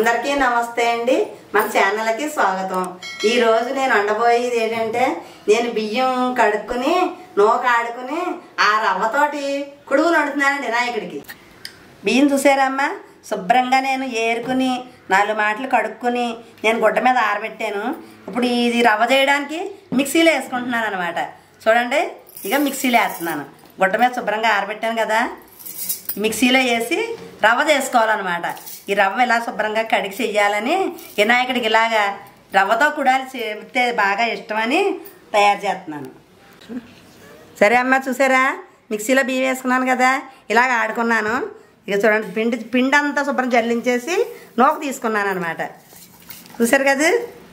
అందరికీ నమస్తే అండి మన ఛానల్కి స్వాగతం ఈ రోజు నేను వండబోయేది ఏంటంటే నేను బియ్యం కడుక్కుని నూక ఆడుకుని ఆ రవ్వతోటి కుడుగులు వండుతున్నానండి వినాయకుడికి బియ్యం చూసారమ్మా శుభ్రంగా నేను ఏరుకుని నాలుగు మాటలు కడుక్కుని నేను గుడ్డ మీద ఆరబెట్టాను ఇప్పుడు ఇది రవ్వ చేయడానికి మిక్సీలో వేసుకుంటున్నాను అనమాట చూడండి ఇక మిక్సీలో వేస్తున్నాను గుడ్డ మీద శుభ్రంగా ఆరబెట్టాను కదా మిక్సీలో వేసి రవ్వ చేసుకోవాలన్నమాట ఈ రవ్వ ఇలా శుభ్రంగా కడిగి చెయ్యాలని వినాయకుడికి ఇలాగా రవ్వతో కుడాలి చేస్తే బాగా ఇష్టమని తయారు చేస్తున్నాను సరే అమ్మ చూసారా మిక్సీలో బియ్యం వేసుకున్నాను కదా ఇలాగ ఆడుకున్నాను ఇక చూడండి పిండి పిండి అంతా శుభ్రం జల్లించేసి నూక తీసుకున్నాను అనమాట చూసారు కదా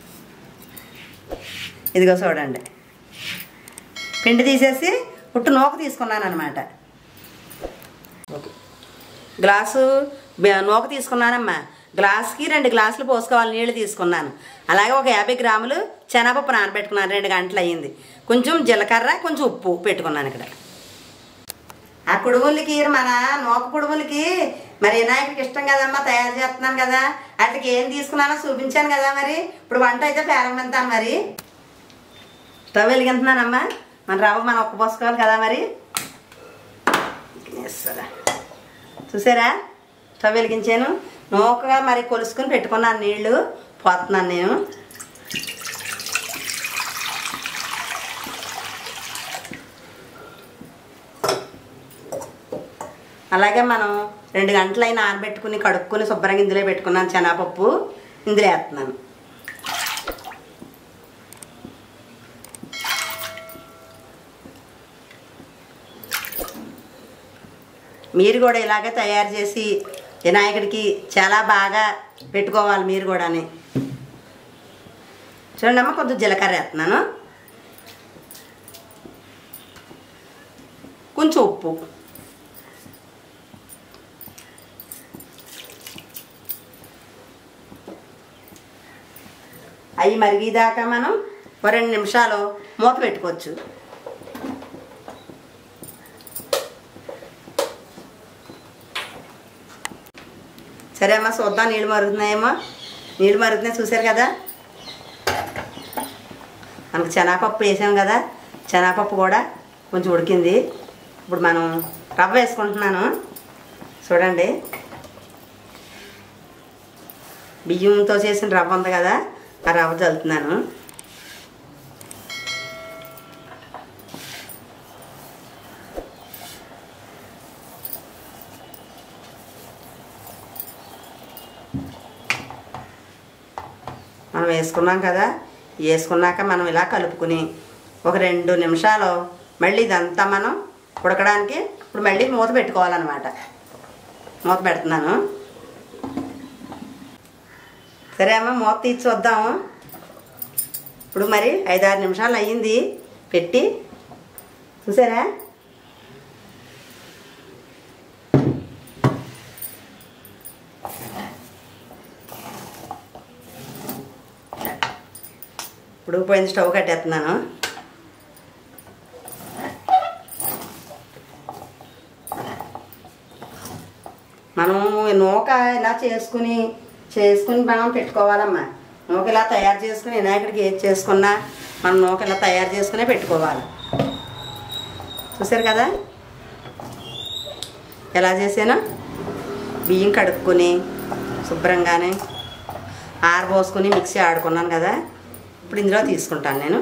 ఇదిగో చూడండి పిండి తీసేసి పుట్టు నూక తీసుకున్నాను అనమాట గ్లాసు బె- నూక తీసుకున్నానమ్మా గ్లాస్కి రెండు గ్లాసులు పోసుకోవాలి నీళ్ళు తీసుకున్నాను అలాగే ఒక యాభై గ్రాములు శనగపప్పు నానబెట్టుకున్నాను రెండు గంటలు అయ్యింది కొంచెం జీలకర్ర కొంచెం ఉప్పు పెట్టుకున్నాను ఇక్కడ ఆ కుడుములకి మన నూక కుడుములకి మరి వినాయకుడికి ఇష్టం కదమ్మా తయారు చేస్తున్నాను కదా వాటికి ఏం తీసుకున్నానో చూపించాను కదా మరి ఇప్పుడు వంట అయితే ప్రారంభిస్తాను మరి స్టవ్ వెలిగింటున్నానమ్మా మన రవ్వ మనం ఒక్క పోసుకోవాలి కదా మరి వేస్తారా చూసారా స్టవ్ వెలిగించాను నూకగా మరి కొలుసుకొని పెట్టుకున్నాను నీళ్లు పోతున్నాను నేను అలాగే మనం రెండు గంటలైనా ఆరబెట్టుకుని కడుక్కుని శుభ్రంగా ఇందులో పెట్టుకున్నాను శనగపప్పు ఇందులో వేస్తున్నాను మీరు కూడా ఇలాగే తయారు చేసి వినాయకుడికి చాలా బాగా పెట్టుకోవాలి మీరు కూడాని చూడండి అమ్మ కొంచెం జీలకర్ర వేస్తున్నాను కొంచెం ఉప్పు అవి మరిగేదాకా మనం ఒక రెండు నిమిషాలు మూత పెట్టుకోవచ్చు సరే అమ్మా చూద్దాం నీళ్ళు మరుగుతున్నాయేమో నీళ్ళు మరుగుతున్నాయి చూసారు కదా మనకు శనగపప్పు వేసాం కదా శనగపప్పు కూడా కొంచెం ఉడికింది ఇప్పుడు మనం రవ్వ వేసుకుంటున్నాను చూడండి బియ్యంతో చేసిన రవ్వ ఉంది కదా ఆ రవ్వ చల్లుతున్నాను మనం వేసుకున్నాం కదా వేసుకున్నాక మనం ఇలా కలుపుకుని ఒక రెండు నిమిషాలు మళ్ళీ ఇదంతా మనం ఉడకడానికి ఇప్పుడు మళ్ళీ మూత పెట్టుకోవాలన్నమాట మూత పెడుతున్నాను సరే అమ్మ మూత తీసి చూద్దాము ఇప్పుడు మరి ఐదారు నిమిషాలు అయ్యింది పెట్టి చూసారా ఇప్పుడు పోయిన స్టవ్ కట్టేస్తున్నాను మనం ఈ నూక ఇలా చేసుకుని చేసుకుని మనం పెట్టుకోవాలమ్మా నూక ఇలా తయారు చేసుకుని వినాయకుడికి ఏది చేసుకున్నా మనం నూక ఇలా తయారు చేసుకునే పెట్టుకోవాలి చూసారు కదా ఎలా చేసాను బియ్యం కడుక్కొని శుభ్రంగానే ఆరబోసుకుని మిక్సీ ఆడుకున్నాను కదా ఇప్పుడు ఇందులో తీసుకుంటాను నేను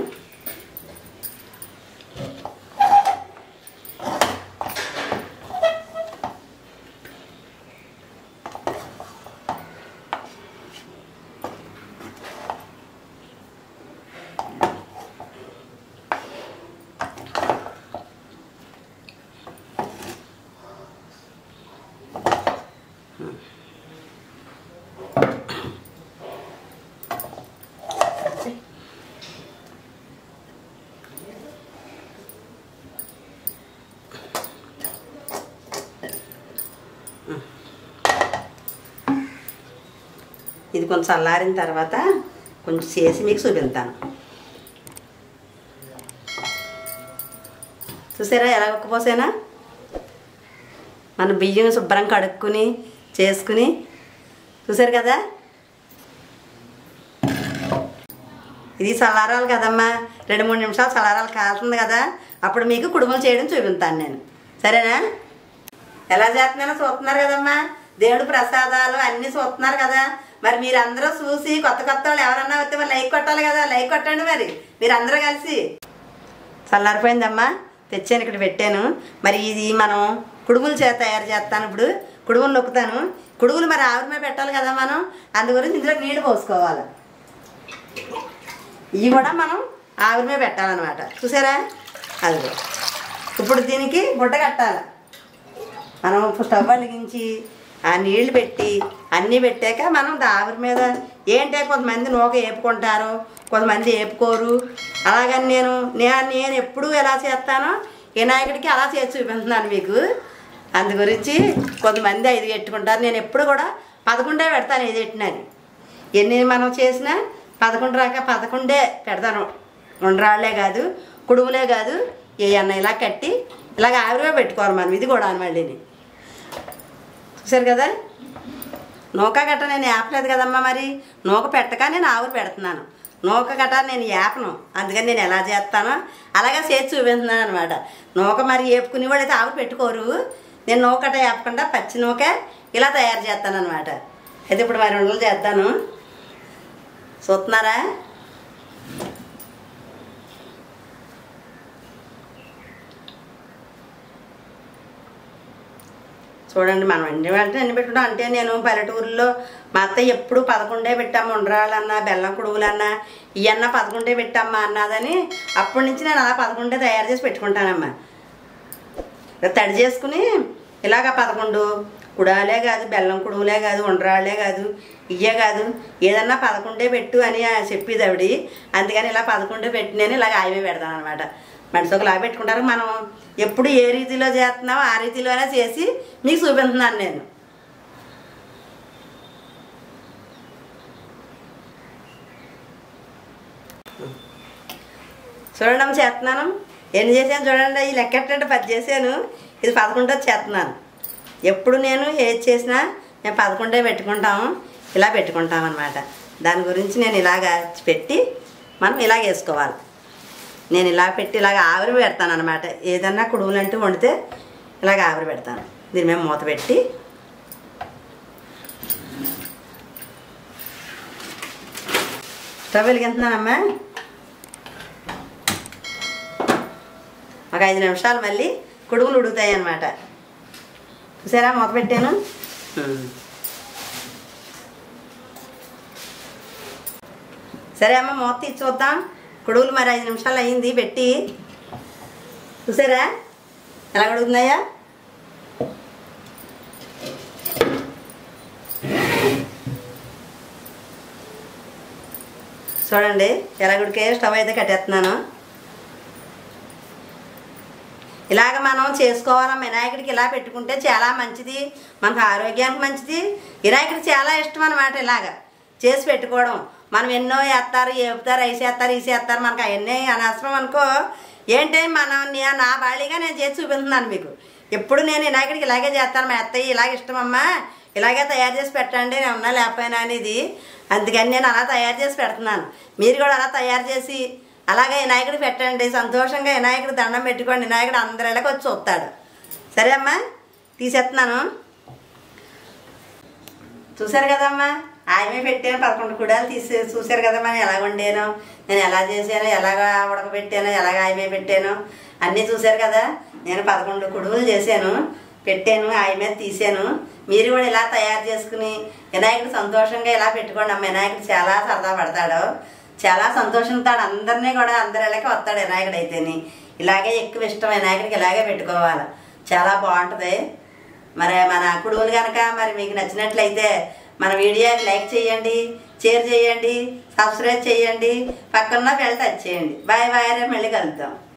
ఇది కొంచెం చల్లారిన తర్వాత కొంచెం చేసి మీకు చూపిస్తాను చూసారా ఎలా ఒక్కపోసేనా మన బియ్యం శుభ్రం కడుక్కుని చేసుకుని చూసారు కదా ఇది చల్లారాలి కదమ్మా రెండు మూడు నిమిషాలు చల్లారాలు కాలుతుంది కదా అప్పుడు మీకు కుడుములు చేయడం చూపిస్తాను నేను సరేనా ఎలా చేస్తున్నానో చూస్తున్నారు కదమ్మా దేవుడు ప్రసాదాలు అన్నీ చూస్తున్నారు కదా మరి మీరందరూ చూసి కొత్త కొత్త వాళ్ళు ఎవరన్నా వస్తే మరి లైక్ కొట్టాలి కదా లైక్ కొట్టండి మరి మీరందరూ కలిసి చల్లారిపోయిందమ్మా తెచ్చాను ఇక్కడ పెట్టాను మరి ఇది మనం కుడుములు చేత తయారు చేస్తాను ఇప్పుడు కుడుములు నొక్కుతాను కుడుములు మరి ఆవిరి మీద పెట్టాలి కదా మనం అందు గురించి ఇందులో నీళ్ళు పోసుకోవాలి ఇవి కూడా మనం ఆవిరి మీద పెట్టాలన్నమాట చూసారా అది ఇప్పుడు దీనికి గుడ్డ కట్టాలి మనం స్టవ్ వెలిగించి ఆ నీళ్లు పెట్టి అన్నీ పెట్టాక మనం దా ఆవిరి మీద ఏంటంటే కొంతమంది నూక వేపుకుంటారు కొంతమంది వేపుకోరు అలాగని నేను నేను నేను ఎప్పుడు ఎలా చేస్తానో వినాయకుడికి అలా చేసి చూపిస్తున్నాను మీకు అందు గురించి కొంతమంది ఐదు పెట్టుకుంటారు నేను ఎప్పుడు కూడా పదకొండే పెడతాను ఏది పెట్టినది ఎన్ని మనం చేసినా పదకొండు రాక పదకొండే పెడతాను ఉండరాళ్లే కాదు కుడుములే కాదు ఏ అన్న ఇలా కట్టి ఇలాగ ఆవిరిగా పెట్టుకోవాలి మనం ఇది కూడా మళ్ళీని చూసారు కదా నూక గట్ట నేను యాపలేదు కదమ్మా మరి నూక పెట్టక నేను ఆవిరి పెడుతున్నాను నూక గట్ట నేను యాపను అందుకని నేను ఎలా చేస్తానో అలాగే చేసి చూపిస్తున్నాను అనమాట నూక మరి వేపుకుని వాళ్ళు అయితే ఆవిరి పెట్టుకోరు నేను నూకట వేపకుండా పచ్చి నూక ఇలా తయారు చేస్తాను అనమాట అయితే ఇప్పుడు మరి ఉండలు చేస్తాను చూస్తున్నారా చూడండి మనం ఎన్ని వెంటనే ఎన్ని పెట్టుకుంటాం అంటే నేను పల్లెటూరులో మా అత్తయ్య ఎప్పుడు పదకొండే పెట్టాము ఉండరాళ్ళన్నా బెల్లం కుడువులన్నా ఇవన్నా పదకొండే పెట్టమ్మా అన్నదని అప్పటి నుంచి నేను అలా పదకొండే తయారు చేసి పెట్టుకుంటానమ్మా తడి చేసుకుని ఇలాగ పదకొండు కుడాలే కాదు బెల్లం కుడువులే కాదు ఉండరాళ్ళే కాదు ఇయ్యే కాదు ఏదన్నా పదకొండే పెట్టు అని చెప్పేది ఆవిడ అందుకని ఇలా పదకొండే పెట్టి నేను ఇలాగ ఆయమే పెడతాను అనమాట మనిషి లాగా పెట్టుకుంటారు మనం ఎప్పుడు ఏ రీతిలో చేస్తున్నామో ఆ రీతిలోనే చేసి మీకు చూపిస్తున్నాను నేను చూడండి అమ్మ చేస్తున్నాను ఎన్ని చేశాను చూడండి ఈ లెక్కెట్టంటే పది చేశాను ఇది పదకొండో చేస్తున్నాను ఎప్పుడు నేను ఏది చేసినా మేము పదకొండే పెట్టుకుంటాము ఇలా పెట్టుకుంటాం అనమాట దాని గురించి నేను ఇలాగ పెట్టి మనం ఇలాగ వేసుకోవాలి నేను ఇలా పెట్టి ఇలాగ ఆవిరి పెడతాను అనమాట ఏదన్నా కుడుములంటూ వండితే ఇలాగ ఆవిరి పెడతాను దీని మీద మూత పెట్టి స్టవ్ వెలిగింటున్నానమ్మా ఒక ఐదు నిమిషాలు మళ్ళీ కుడుములు ఉడుకుతాయి అన్నమాట చూసారా మూత పెట్టాను ఉమ్. సరే అమ్మ మూత తీసి చూద్దాం కుడుగులు మరి ఐదు నిమిషాలు అయ్యింది పెట్టి చూసారా ఎలా ఉడుకుతున్నాయా చూడండి ఎలా ఉడికే స్టవ్ అయితే కట్టేస్తున్నాను ఇలాగ మనం చేసుకోవాలా వినాయకుడికి ఇలా పెట్టుకుంటే చాలా మంచిది మనకు ఆరోగ్యానికి మంచిది వినాయకుడికి చాలా ఇష్టం అనమాట ఇలాగ చేసి పెట్టుకోవడం మనం ఎన్నో వేస్తారు ఏపుతారు వేసేస్తారు వేసేస్తారు మనకు అవన్నీ అనవసరం అనుకో ఏంటి మనం నే- నా బాళీగా నేను చేసి చూపిస్తున్నాను మీకు ఎప్పుడు నేను వినాయకుడికి ఇలాగే చేస్తాను మా అత్తయ్య ఇలాగ ఇష్టమమ్మా ఇలాగే తయారు చేసి పెట్టండి నేను ఉన్నా లేకపోయినా అనేది అందుకని నేను అలా తయారు చేసి పెడుతున్నాను మీరు కూడా అలా తయారు చేసి అలాగే వినాయకుడు పెట్టండి సంతోషంగా వినాయకుడు దండం పెట్టుకోండి వినాయకుడు అందరిలోకి వచ్చి చూస్తాడు సరే అమ్మా తీసేస్తున్నాను చూశారు కదమ్మా ఆయమే పెట్టాను పదకొండు కుడాలు తీసి చూశారు కదమ్మా నేను ఎలా వండాను నేను ఎలా చేశాను ఎలాగా ఉడకబెట్టాను ఎలాగ ఆయమే పెట్టాను అన్నీ చూశారు కదా నేను పదకొండు కుడుములు చేశాను పెట్టాను ఆయ మీద తీసాను మీరు కూడా ఇలా తయారు చేసుకుని వినాయకుడు సంతోషంగా ఇలా పెట్టుకోండి అమ్మ వినాయకుడు చాలా సరదా పడతాడు చాలా సంతోషంతాడు అందరినీ కూడా అందరి ఇళ్ళకి వస్తాడు వినాయకుడు అయితేని ఇలాగే ఎక్కువ ఇష్టం వినాయకుడికి ఇలాగే పెట్టుకోవాలి చాలా బాగుంటుంది మరి మన కుడుములు కనుక మరి మీకు నచ్చినట్లయితే మన వీడియోని లైక్ చేయండి షేర్ చేయండి సబ్స్క్రైబ్ చేయండి పక్కన బెల్ టచ్ చేయండి బాయ్ బాయ్ రేపు మళ్ళీ కలుద్దాం